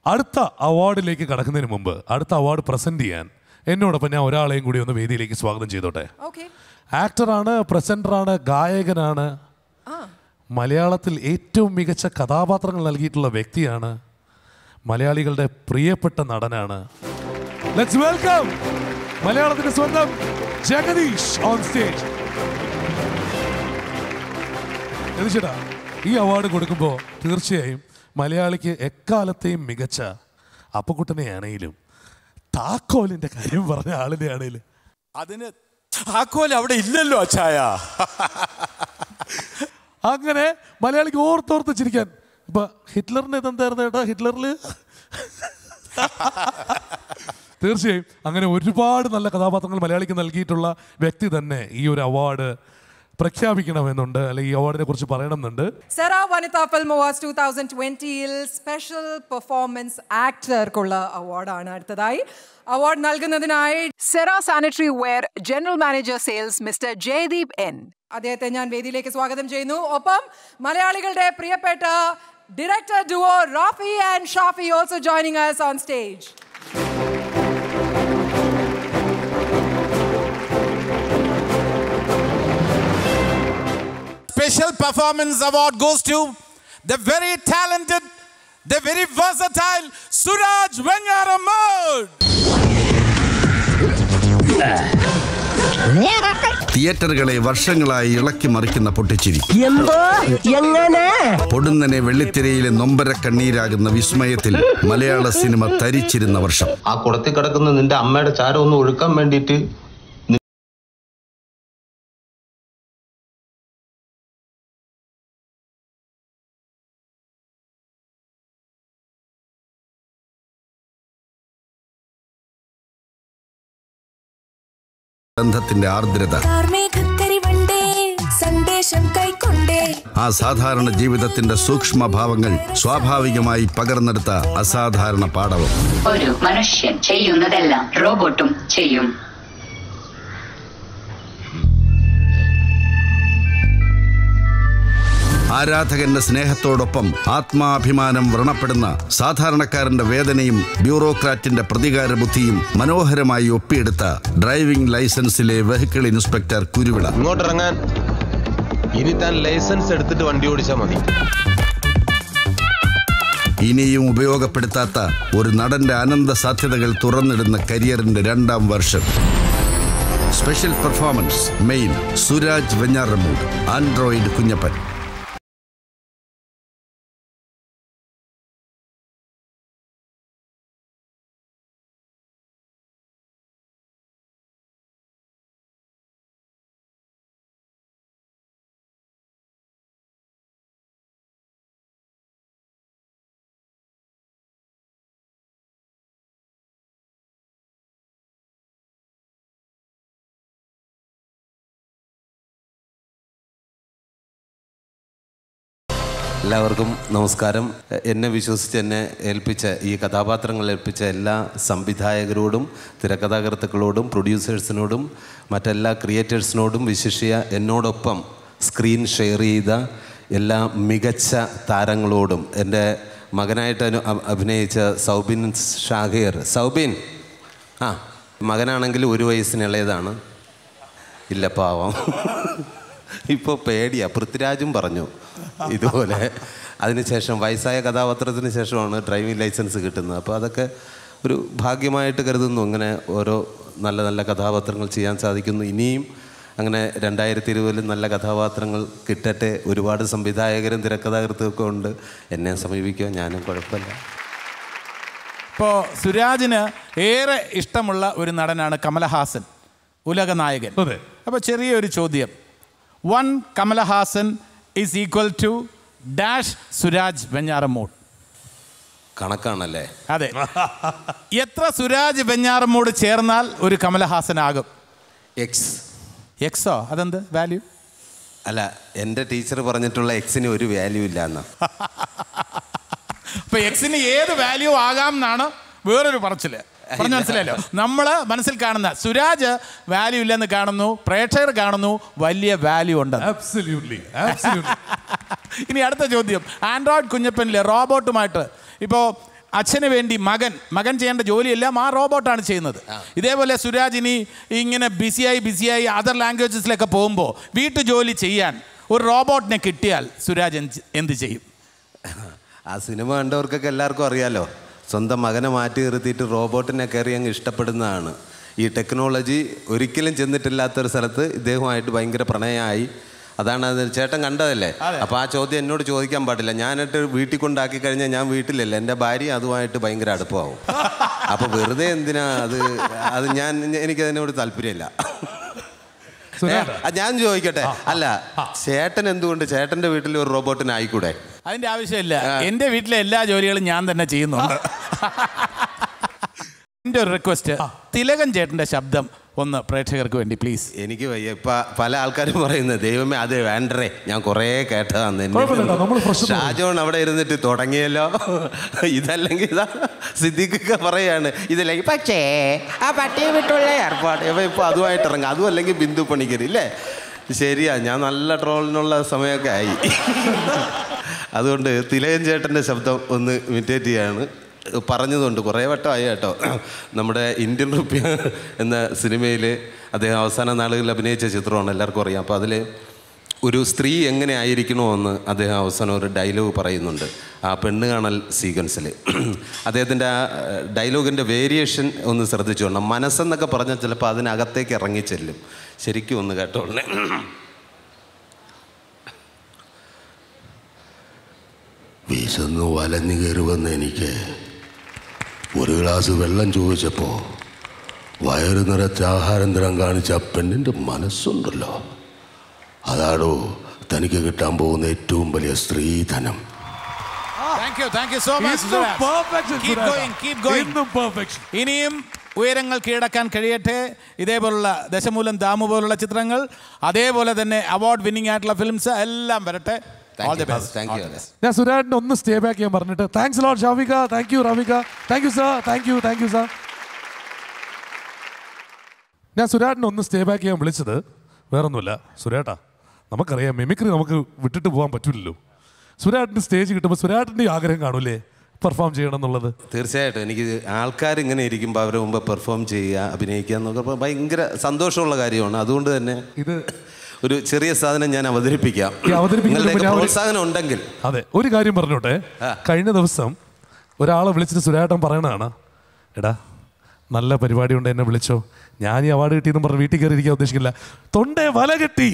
അടുത്ത അവാർഡിലേക്ക് കടക്കുന്നതിന് മുമ്പ് അടുത്ത അവാർഡ് പ്രസന്റ് ചെയ്യാൻ എന്നോടൊപ്പം ഞാൻ ഒരാളെയും കൂടി ഒന്ന് വേദിയിലേക്ക് സ്വാഗതം ചെയ്തോട്ടെ ഓക്കെ ആക്ടറാണ് പ്രസന്ററാണ് ഗായകനാണ് മലയാളത്തിൽ ഏറ്റവും മികച്ച കഥാപാത്രങ്ങൾ നൽകിയിട്ടുള്ള വ്യക്തിയാണ് മലയാളികളുടെ പ്രിയപ്പെട്ട നടനാണ് ലെറ്റ്സ് വെൽക്കം മലയാളത്തിന്റെ സ്വന്തം ജഗദീഷ് ഓൺ സ്റ്റേജ് ചേട്ടാ ഈ അവാർഡ് കൊടുക്കുമ്പോൾ തീർച്ചയായും മലയാളിക്ക് എക്കാലത്തെയും മികച്ച അപ്പക്കുട്ടനെ ആണെങ്കിലും താക്കോലിന്റെ കാര്യം പറഞ്ഞ ആളിനെ ആണെങ്കിലും അതിന് താക്കോൽ അവിടെ ഇല്ലല്ലോ അച്ചായ അങ്ങനെ മലയാളിക്ക് ഓർത്തോർത്ത് ചിരിക്കാൻ ഇപ്പൊ ഹിറ്റ്ലറിന്റെ ഇതെന്തായിരുന്നു ചേട്ടാ ഹിറ്റ്ലറിൽ തീർച്ചയായും അങ്ങനെ ഒരുപാട് നല്ല കഥാപാത്രങ്ങൾ മലയാളിക്ക് നൽകിയിട്ടുള്ള വ്യക്തി തന്നെ ഈ ഒരു അവാർഡ് പ്രഖ്യാപിക്കണമെന്നുണ്ട് അല്ലെങ്കിൽ ഈ അവാർഡിനെ കുറിച്ച് പറയണമെന്നുണ്ട് Sera Vanitha film awards two thousand ട്വന്റിയിൽ സ്പെഷ്യൽ പെർഫോമൻസ് ആക്ടർക്കുള്ള അവാർഡാണ് അടുത്തതായി അവാർഡ് നൽകുന്നതിനായി Sera sanitary ware general manager sales mister Jayadeep N അദ്ദേഹത്തെ ഞാൻ വേദിയിലേക്ക് സ്വാഗതം ചെയ്യുന്നു ഒപ്പം മലയാളികളുടെ പ്രിയപ്പെട്ട director duo Rafi and Shafi also joining us on stage Special performance award goes to the very talented, the very versatile Suraj Venyaramud. തിയേറ്ററുകളെ വർഷങ്ങളായി ഇളക്കി മറിക്കുന്ന പൊട്ടിച്ചിരി എന്തോ എങ്ങനെ പൊടുന്നനെ വെള്ളിത്തിരയിലെ നൊമ്പര കണ്ണീരാകുന്ന വിസ്മയത്തിൽ മലയാള സിനിമ തരിച്ചിരുന്ന വർഷം ആ കുടത്തിൽ കിടക്കുന്ന നിന്റെ അമ്മയുടെ ചാരം ഒന്ന് ഒഴുക്കാൻ വേണ്ടിയിട്ട് ബന്ധത്തിന്റെ ആർദ്രത കാർമേഘക്കരിവണ്ടേ സന്ദേശം കൈക്കൊണ്ടേ ആ സാധാരണ ജീവിതത്തിന്റെ സൂക്ഷ്മഭാവങ്ങൾ സ്വാഭാവികമായി പകർന്നെടുത്ത അസാധാരണ പാടവം ഒരു മനുഷ്യൻ ചെയ്യുന്നതെല്ലാം റോബോട്ടും ചെയ്യും ആരാധകന്റെ സ്നേഹത്തോടൊപ്പം ആത്മാഭിമാനം വ്രണപ്പെടുന്ന സാധാരണക്കാരന്റെ വേദനയും ബ്യൂറോക്രാറ്റിന്റെ പ്രതികാര ബുദ്ധിയും മനോഹരമായി ഒപ്പിയെടുത്ത ഡ്രൈവിംഗ് ലൈസൻസിലെ വെഹിക്കിൾ ഇൻസ്പെക്ടർ കുരുവിള ഇങ്ങോട്ടിറങ്ങാൻ ഇനി താൻ ലൈസൻസ് എടുത്തിട്ട് വണ്ടി ഓടിച്ചാൽ മതി ഇനിയും ഉപയോഗപ്പെടുത്താത്ത ഒരു നടന്റെ അനന്ത സാധ്യതകൾ തുറന്നിടുന്ന കരിയറിന്റെ രണ്ടാം വർഷം special performance main Suraj Venjaramoodu Android Kunjappan എല്ലാവർക്കും നമസ്കാരം എന്നെ വിശ്വസിച്ച് എന്നെ ഏൽപ്പിച്ച ഈ കഥാപാത്രങ്ങൾ ഏൽപ്പിച്ച എല്ലാ സംവിധായകരോടും തിരക്കഥാകൃത്തുക്കളോടും പ്രൊഡ്യൂസേഴ്സിനോടും മറ്റെല്ലാ ക്രിയേറ്റേഴ്സിനോടും വിശിഷ്യ എന്നോടൊപ്പം സ്ക്രീൻ ഷെയർ ചെയ്ത എല്ലാ മികച്ച താരങ്ങളോടും എൻ്റെ മകനായിട്ട് അനു അ- അഭിനയിച്ച സൗബിൻ ഷാഹിർ സൗബിൻ ആ മകനാണെങ്കിൽ ഒരു വയസ്സിന് ഇളയതാണ് ഇല്ല പാവം ഇപ്പോൾ പേടിയാ പൃഥ്വിരാജും പറഞ്ഞു ഇതുപോലെ അതിനുശേഷം വയസ്സായ കഥാപാത്രത്തിന് ശേഷമാണ് ഡ്രൈവിംഗ് ലൈസൻസ് കിട്ടുന്നത് അപ്പോൾ അതൊക്കെ ഒരു ഭാഗ്യമായിട്ട് കരുതുന്നു അങ്ങനെ ഓരോ നല്ല നല്ല കഥാപാത്രങ്ങൾ ചെയ്യാൻ സാധിക്കുന്നു ഇനിയും അങ്ങനെ രണ്ടായിരത്തി ഇരുപതിൽ നല്ല കഥാപാത്രങ്ങൾ കിട്ടട്ടെ ഒരുപാട് സംവിധായകരും തിരക്കഥാകൃത്തുമൊക്കെ ഉണ്ട് എന്നെ സമീപിക്കുക ഞാനും കുഴപ്പമില്ല ഇപ്പോൾ സുരാജിന് ഏറെ ഇഷ്ടമുള്ള ഒരു നടനാണ് കമലഹാസൻ ഉലകനായകൻ അതെ. അപ്പോൾ ചെറിയൊരു ചോദ്യം one Kamalahasan is equal to dash Suraj Venjaramoodu കണക്കാണല്ലേ അതെ എത്ര സുരാജ് വെഞ്ഞാറമ്മൂട് ചേർന്നാൽ ഒരു കമലഹാസനാകും എക്സ് എക്സോ അതെന്ത് വാല്യൂ അല്ല എൻ്റെ ടീച്ചർ പറഞ്ഞിട്ടുള്ള എക്സിന് ഒരു വാല്യൂ ഇല്ല എന്നാ അപ്പൊ എക്സിന് ഏത് വാല്യൂ ആകാം എന്നാണ് വേറൊരു പറച്ചില് പറഞ്ഞു മനസ്സിലായല്ലോ നമ്മൾ മനസ്സിൽ കാണുന്ന സുരാജ് വാല്യൂ ഇല്ലെന്ന് കാണുന്നു പ്രേക്ഷകർ കാണുന്നു വലിയ വാല്യൂ ഉണ്ട് ആബ്സല്യൂട്ട്ലി ആബ്സല്യൂട്ട്ലി ഇനി അടുത്ത ചോദ്യം ആൻഡ്രോയിഡ് കുഞ്ഞപ്പനിലെ റോബോട്ടുമായിട്ട് ഇപ്പോൾ അച്ഛന് വേണ്ടി മകൻ മകൻ ചെയ്യേണ്ട ജോലിയെല്ലാം ആ റോബോട്ടാണ് ചെയ്യുന്നത് ഇതേപോലെ സുരാജ് ഇനി ഇങ്ങനെ ബിസിയായി ബിസിയായി അതർ ലാംഗ്വേജസിലൊക്കെ പോകുമ്പോൾ വീട്ടു ജോലി ചെയ്യാൻ ഒരു റോബോട്ടിനെ കിട്ടിയാൽ സുരാജ് എന്ത് എന്ത് ചെയ്യും ആ സിനിമ കണ്ടവർക്കൊക്കെ എല്ലാവർക്കും അറിയാലോ സ്വന്തം മകനെ മാറ്റി നിർത്തിയിട്ട് റോബോട്ടിനെ കയറി അങ്ങ് ഇഷ്ടപ്പെടുന്നതാണ് ഈ ടെക്നോളജി ഒരിക്കലും ചെന്നിട്ടില്ലാത്തൊരു സ്ഥലത്ത് ഇദ്ദേഹമായിട്ട് ഭയങ്കര പ്രണയമായി അതാണ് അത് ചേട്ടൻ കണ്ടതല്ലേ അപ്പോൾ ആ ചോദ്യം എന്നോട് ചോദിക്കാൻ പാടില്ല ഞാനിട്ട് വീട്ടിൽ കൊണ്ടാക്കി കഴിഞ്ഞാൽ ഞാൻ വീട്ടിലല്ല എൻ്റെ ഭാര്യ അതുമായിട്ട് ഭയങ്കര അടുപ്പമാവും അപ്പോൾ വെറുതെ എന്തിനാ അത് അത് ഞാൻ എനിക്കതിനോട് താല്പര്യമില്ല സുരാജ് ആ, ഞാൻ ചോദിക്കട്ടെ അല്ല ചേട്ടൻ എന്തുകൊണ്ട് ചേട്ടൻ്റെ വീട്ടിൽ ഒരു റോബോട്ടിനെ ആയിക്കൂടെ അതിന്റെ ആവശ്യമില്ല എൻ്റെ വീട്ടിലെ എല്ലാ ജോലികളും ഞാൻ തന്നെ ചെയ്യുന്നുണ്ട് എൻ്റെ ഒരു റിക്വസ്റ്റ് തിലകൻ ചേട്ടൻ്റെ ശബ്ദം ഒന്ന് പ്രേക്ഷകർക്ക് വേണ്ടി പ്ലീസ് എനിക്ക് വയ്യ ഇപ്പൊ പല ആൾക്കാരും പറയുന്നത് ദൈവമേ അത് വേണ്ടേ ഞാൻ കുറേ കേട്ടതാന്ന് എന്നെ കുഴപ്പമില്ല കേട്ടോ, നമ്മള് fresh ഒന്ന് ഷാജോൺ അവിടെ ഇരുന്നിട്ട് തുടങ്ങിയല്ലോ ഇതല്ലെങ്കിൽ ഇതാ സിദ്ദിഖൊക്കെ പറയാണ് ഇതില്ലെങ്കിൽ പക്ഷേ ആ പട്ടിയെ വിട്ടുള്ള ഏർപ്പാട് ഇവ ഇപ്പൊ അതുമായിട്ട് ഇറങ്ങും അതും അല്ലെങ്കിൽ ബിന്ദു പണിക്കര് ഇല്ലേ ശരിയാ ഞാൻ നല്ല ട്രോളിനുള്ള സമയമൊക്കെ ആയി അതുകൊണ്ട് തിലകൻ ചേട്ടൻ്റെ ശബ്ദം ഒന്ന് ഇമിറ്റേറ്റ് ചെയ്യാണ് പറഞ്ഞതുകൊണ്ട് കുറേ വട്ടമായി കേട്ടോ നമ്മുടെ ഇന്ത്യൻ റുപ്യ എന്ന സിനിമയിൽ അദ്ദേഹം അവസാന നാളുകളിൽ അഭിനയിച്ച ചിത്രമാണ് എല്ലാവർക്കും അറിയാം അപ്പോൾ അതിൽ ഒരു സ്ത്രീ എങ്ങനെ ആയിരിക്കണമെന്ന് അദ്ദേഹം അവസാനം ഒരു ഡയലോഗ് പറയുന്നുണ്ട് ആ പെണ്ണ് കാണൽ സീക്വൻസിൽ അദ്ദേഹത്തിൻ്റെ ആ ഡയലോഗിൻ്റെ വേരിയേഷൻ ഒന്ന് ശ്രദ്ധിച്ചോണം മനസ്സെന്നൊക്കെ പറഞ്ഞാൽ ചിലപ്പോൾ അതിനകത്തേക്ക് ഇറങ്ങിച്ചെല്ലും ശരിക്കും ഒന്ന് കേട്ടോളേ വിശന്ന് വലഞ്ഞു കയറുവെന്ന് എനിക്ക് ഒരു ഗ്ലാസ് വെള്ളം ചോദിച്ചപ്പോൾ വയറ് നിറച്ച് ആഹാരം തരാൻ കാണിച്ച ആ പെണ്ണിൻ്റെ മനസ്സുണ്ടല്ലോ അതാടോ തനിക്ക് കിട്ടാൻ പോകുന്ന ഏറ്റവും വലിയ സ്ത്രീധനം thank you thank you so much ഇന്നും perfection, keep Suraj. Going keep going ഇന്നും perfection. ഇനിയും ഉയരങ്ങൾ കീഴടക്കാൻ കഴിയട്ടെ ഇതേപോലുള്ള ദശമൂലം ദാമു പോലുള്ള ചിത്രങ്ങൾ അതേപോലെ തന്നെ അവാർഡ് വിന്നിംഗ് ആയിട്ടുള്ള ഫിലിംസ് എല്ലാം വരട്ടെ all the best thank you ഞാൻ സുരാജിനെ ഒന്ന് സ്റ്റേ ബാക്ക് ചെയ്യാൻ പറഞ്ഞിട്ട് thanks load Shafika thank you Ravika thank you sir thank you thank you sir ഞാൻ സുരാജിനെ ഒന്ന് സ്റ്റേ ബാക്ക് ചെയ്യാൻ വിളിച്ചത് വേറൊന്നുമില്ല സുരേട്ടാ നമുക്കറിയാം മിമിക്രി നമുക്ക് വിട്ടിട്ട് പോകാൻ പറ്റില്ലല്ലോ സുരാട്ടിന് സ്റ്റേജ് കിട്ടുമ്പോൾ സുരാട്ടിൻ്റെ ആഗ്രഹം കാണൂലേ പെർഫോം ചെയ്യണം എന്നുള്ളത് തീർച്ചയായിട്ടും എനിക്ക് ആൾക്കാർ ഇങ്ങനെ ഇരിക്കുമ്പോൾ അവരുടെ മുമ്പ് പെർഫോം ചെയ്യുക അഭിനയിക്കുക എന്നൊക്കെ പറഞ്ഞാൽ ഭയങ്കര സന്തോഷമുള്ള കാര്യമാണ് അതുകൊണ്ട് തന്നെ ഇത് ഒരു ചെറിയ സാധനം ഞാൻ അവതരിപ്പിക്കാം ഈ അവതരിപ്പിക്കുന്നതിന് നിങ്ങളുടെയൊക്കെ മുന്നേ ഒരു- പ്രോത്സാഹനം ഉണ്ടെങ്കിൽ അതെ ഒരു കാര്യം പറഞ്ഞോട്ടെ കഴിഞ്ഞ ദിവസം ഒരാളെ വിളിച്ചിട്ട് സുരാട്ടൻ പറയണതാണ് എടാ നല്ല പരിപാടി കൊണ്ട് എന്നെ വിളിച്ചോ ഞാൻ ഈ അവാർഡ് കിട്ടിയെന്ന് പറഞ്ഞ് വീട്ടിൽ കയറി ഇരിക്കാൻ ഉദ്ദേശിക്കില്ല തൊണ്ടേ വല കെട്ടി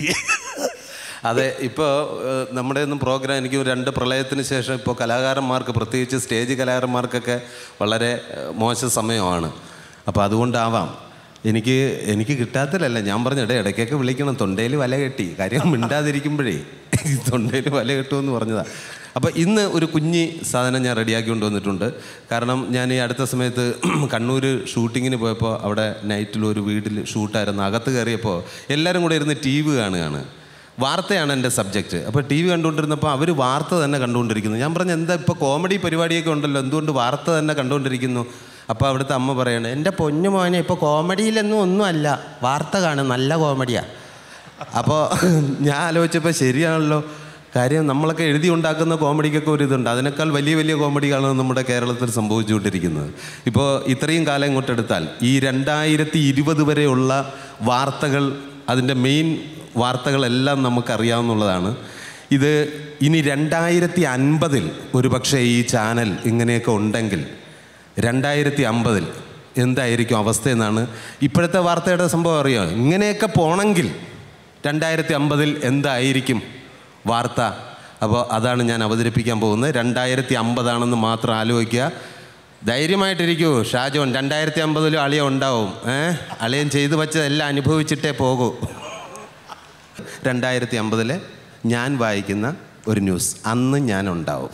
അതെ ഇപ്പോൾ നമ്മുടെ ഒന്നും പ്രോഗ്രാം എനിക്ക് രണ്ട് പ്രളയത്തിന് ശേഷം ഇപ്പോൾ കലാകാരന്മാർക്ക് പ്രത്യേകിച്ച് സ്റ്റേജ് കലാകാരന്മാർക്കൊക്കെ വളരെ ഏഹ്, മോശം സമയമാണ് അപ്പോൾ അതുകൊണ്ടാവാം എനിക്ക് എനിക്ക് കിട്ടാത്തതല്ല ഞാൻ പറഞ്ഞിടേ ഇടയ്ക്കൊക്കെ വിളിക്കണം തൊണ്ടയിൽ വല കെട്ടി കാര്യം മിണ്ടാതിരിക്കുമ്പോഴേ തൊണ്ടയിൽ വല കെട്ടുമെന്ന് പറഞ്ഞതാ അപ്പോൾ ഇന്ന് ഒരു കുഞ്ഞി സാധനം ഞാൻ റെഡിയാക്കി കൊണ്ടുവന്നിട്ടുണ്ട് കാരണം ഞാൻ ഈ അടുത്ത സമയത്ത് കണ്ണൂർ ഷൂട്ടിങ്ങിന് പോയപ്പോൾ അവിടെ നൈറ്റിൽ ഒരു വീട്ടിൽ ഷൂട്ടായിരുന്നു അകത്ത് കയറിയപ്പോൾ എല്ലാവരും കൂടെ ഇരുന്ന് ടി വി കാണുകയാണ് വാർത്തയാണ് എൻ്റെ സബ്ജക്റ്റ് അപ്പോൾ ടി വി കണ്ടുകൊണ്ടിരുന്നപ്പോൾ അവർ വാർത്ത തന്നെ കണ്ടുകൊണ്ടിരിക്കുന്നു ഞാൻ പറഞ്ഞു എന്താ ഇപ്പോൾ കോമഡി പരിപാടിയൊക്കെ ഉണ്ടല്ലോ എന്തുകൊണ്ട് വാർത്ത തന്നെ കണ്ടുകൊണ്ടിരിക്കുന്നു അപ്പോൾ അവിടുത്തെ അമ്മ പറയണേ എൻ്റെ പൊന്നു മോനെ ഇപ്പോൾ കോമഡിയിലൊന്നും ഒന്നുമല്ല വാർത്ത കാണും നല്ല കോമഡിയാണ് അപ്പോൾ ഞാൻ ആലോചിച്ചപ്പോൾ ശരിയാണല്ലോ കാര്യം നമ്മളൊക്കെ എഴുതി ഉണ്ടാക്കുന്ന കോമഡിക്കൊക്കെ ഒരു ഇതുണ്ട് അതിനേക്കാൾ വലിയ വലിയ കോമഡികളാണ് നമ്മുടെ കേരളത്തിൽ സംഭവിച്ചുകൊണ്ടിരിക്കുന്നത് ഇപ്പോൾ ഇത്രയും കാലം ഇങ്ങോട്ടെടുത്താൽ ഈ രണ്ടായിരത്തി ഇരുപത് വരെയുള്ള വാർത്തകൾ അതിൻ്റെ മെയിൻ വാർത്തകളെല്ലാം നമുക്കറിയാവുന്നതാണ് ഇത് ഇനി രണ്ടായിരത്തി അൻപതിൽ ഒരു പക്ഷേ ഈ ചാനൽ ഇങ്ങനെയൊക്കെ ഉണ്ടെങ്കിൽ രണ്ടായിരത്തി അമ്പതിൽ എന്തായിരിക്കും അവസ്ഥയെന്നാണ് ഇപ്പോഴത്തെ വാർത്തയുടെ സംഭവം അറിയാം ഇങ്ങനെയൊക്കെ പോണെങ്കിൽ രണ്ടായിരത്തി അമ്പതിൽ എന്തായിരിക്കും വാർത്ത അപ്പോൾ അതാണ് ഞാൻ അവതരിപ്പിക്കാൻ പോകുന്നത് രണ്ടായിരത്തി അമ്പതാണെന്ന് മാത്രം ആലോചിക്കുക ധൈര്യമായിട്ടിരിക്കൂ ഷാജോൻ രണ്ടായിരത്തി അമ്പതിലും അളിയ ഉണ്ടാവും ഏ അളിയൻ ചെയ്തു വച്ചതെല്ലാം അനുഭവിച്ചിട്ടേ പോകൂ രണ്ടായിരത്തി അമ്പതിലെ ഞാൻ വായിക്കുന്ന ഒരു ന്യൂസ് അന്ന് ഞാൻ ഉണ്ടാവും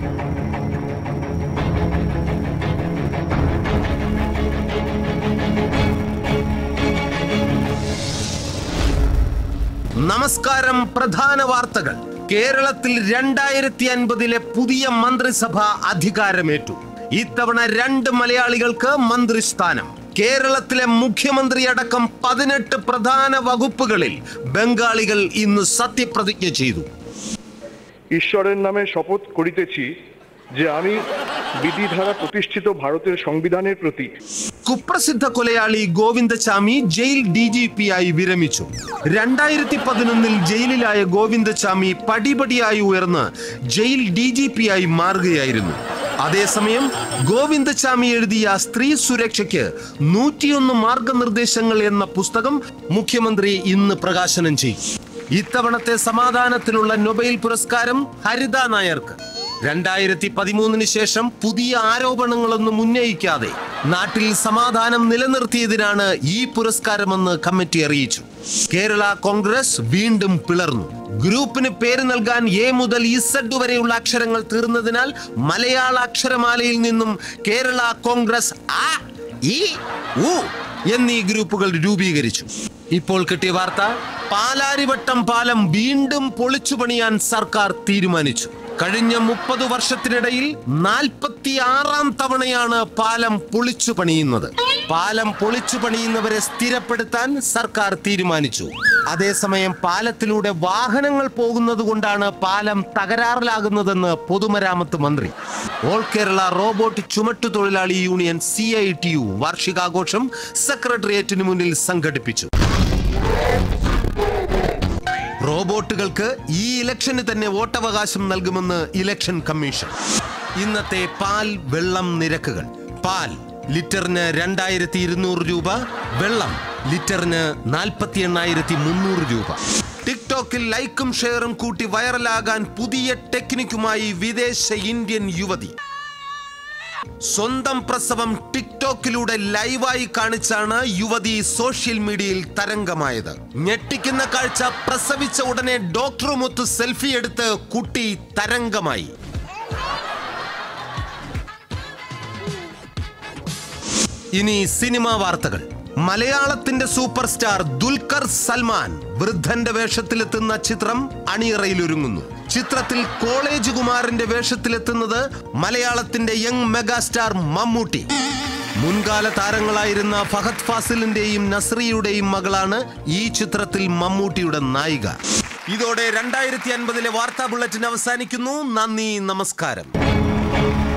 നമസ്കാരം പ്രധാന വാർത്തകൾ കേരളത്തിൽ രണ്ടായിരത്തി അൻപതിലെ പുതിയ മന്ത്രിസഭ അധികാരമേറ്റു ഇത്തവണ രണ്ട് മലയാളികൾക്ക് മന്ത്രിസ്ഥാനം കേരളത്തിലെ മുഖ്യമന്ത്രി അടക്കം പതിനെട്ട് പ്രധാന വകുപ്പുകളിൽ ബംഗാളികൾ ഇന്ന് സത്യപ്രതിജ്ഞ ചെയ്തു ঈশ্বরের নামে শপথ করিতেছি যে আমি বিধি ধারা প্রতিষ্ঠিত ভারতের সংবিধানের প্রতি കുപ്രസിദ്ധ കൊലയാളി Govindachami jail D G P ആയി വിരമിച്ചു രണ്ടായിരത്തി പതിനൊന്നിൽ ജയിലിലായ ഗോവിന്ദചാമി പടിപടിയായി ഉയർന്ന് ജയിൽ ഡി ജി പി ആയി മാറുകയായിരുന്നു അതേസമയം ഗോവിന്ദചാമി എഴുതിയ സ്ത്രീ സുരക്ഷയ്ക്ക് നൂറ്റിയൊന്ന് മാർഗനിർദ്ദേശങ്ങൾ എന്ന പുസ്തകം മുഖ്യമന്ത്രി ഇന്ന് പ്രകാശനം ചെയ്യും ഇത്തവണത്തെ സമാധാനത്തിനുള്ള നൊബേൽ പുരസ്കാരം ഹരിത നായർക്ക് രണ്ടായിരത്തി പതിമൂന്നിന് ശേഷം പുതിയ ആരോപണങ്ങളൊന്നും ഉന്നയിക്കാതെ നാട്ടിൽ സമാധാനം നിലനിർത്തിയതിനാണ് ഈ പുരസ്കാരമെന്ന് കമ്മിറ്റി അറിയിച്ചു കേരള കോൺഗ്രസ് വീണ്ടും പിളർന്നു ഗ്രൂപ്പിന് പേര് നൽകാൻ എ മുതൽ ഇസഡ് വരെയുള്ള അക്ഷരങ്ങൾ തീർന്നതിനാൽ മലയാള അക്ഷരമാലയിൽ നിന്നും കേരള കോൺഗ്രസ് ആ ഈ ഉ എന്നീ ഗ്രൂപ്പുകൾ രൂപീകരിച്ചു ഇപ്പോൾ കിട്ടിയ വാർത്ത പാലാരിവട്ടം പാലം വീണ്ടും പൊളിച്ചു പണിയാൻ സർക്കാർ തീരുമാനിച്ചു കഴിഞ്ഞ മുപ്പത് വർഷത്തിനിടയിൽ നാൽപ്പത്തി ആറാം തവണയാണ് പാലം പൊളിച്ചു പണിയുന്നത് പാലം പൊളിച്ചു പണിയുന്നവരെ സ്ഥിരപ്പെടുത്താൻ സർക്കാർ തീരുമാനിച്ചു അതേസമയം പാലത്തിലൂടെ വാഹനങ്ങൾ പോകുന്നത് കൊണ്ടാണ് പാലം തകരാറിലാകുന്നതെന്ന് പൊതുമരാമത്ത് മന്ത്രി ഓൾ കേരള റോബോട്ട് ചുമട്ടുതൊഴിലാളി union C I T U വാർഷികാഘോഷം സെക്രട്ടേറിയറ്റിന് മുന്നിൽ സംഘടിപ്പിച്ചു റോബോട്ടുകൾക്ക് ഈ ഇലക്ഷന് തന്നെ വോട്ടവകാശം നൽകുമെന്ന് ഇലക്ഷൻ കമ്മീഷൻ ഇന്നത്തെ പാൽ വെള്ളം നിരക്കുകൾ പാൽ ലിറ്ററിന് രണ്ടായിരത്തി ഇരുന്നൂറ് രൂപ വെള്ളം ലിറ്ററിന് നാൽപ്പത്തി എണ്ണായിരത്തി മുന്നൂറ് രൂപ ടിക്ടോക്കിൽ ലൈക്കും ഷെയറും കൂട്ടി വൈറലാകാൻ പുതിയ ടെക്നിക്കുമായി വിദേശ ഇന്ത്യൻ യുവതി സ്വന്തം പ്രസവം ടിക്ടോക്കിലൂടെ ലൈവായി കാണിച്ചാണ് യുവതി സോഷ്യൽ മീഡിയയിൽ തരംഗമായത് ഞെട്ടിക്കുന്ന കാഴ്ച പ്രസവിച്ച ഉടനെ ഡോക്ടറുമൊത്ത് സെൽഫി എടുത്ത് കുട്ടി തരംഗമായി ഇനി സിനിമാ വാർത്തകൾ മലയാളത്തിന്റെ സൂപ്പർ സ്റ്റാർ ദുൽഖർ സൽമാൻ വൃദ്ധന്റെ വേഷത്തിലെത്തുന്ന ചിത്രം അണിയറയിലൊരുങ്ങുന്നു ചിത്രത്തിൽ കോളേജ് കുമാറിന്റെ വേഷത്തിലെത്തുന്നത് മലയാളത്തിന്റെ യങ് മെഗാസ്റ്റാർ മമ്മൂട്ടി മുൻകാല താരങ്ങളായിരുന്ന ഫഹദ് ഫാസിലിന്റെയും നസ്രിയുടെയും മകളാണ് ഈ ചിത്രത്തിൽ മമ്മൂട്ടിയുടെ നായിക ഇതോടെ രണ്ടായിരത്തി അൻപതിലെ വാർത്താ ബുള്ളറ്റിൻ അവസാനിക്കുന്നു നന്ദി നമസ്കാരം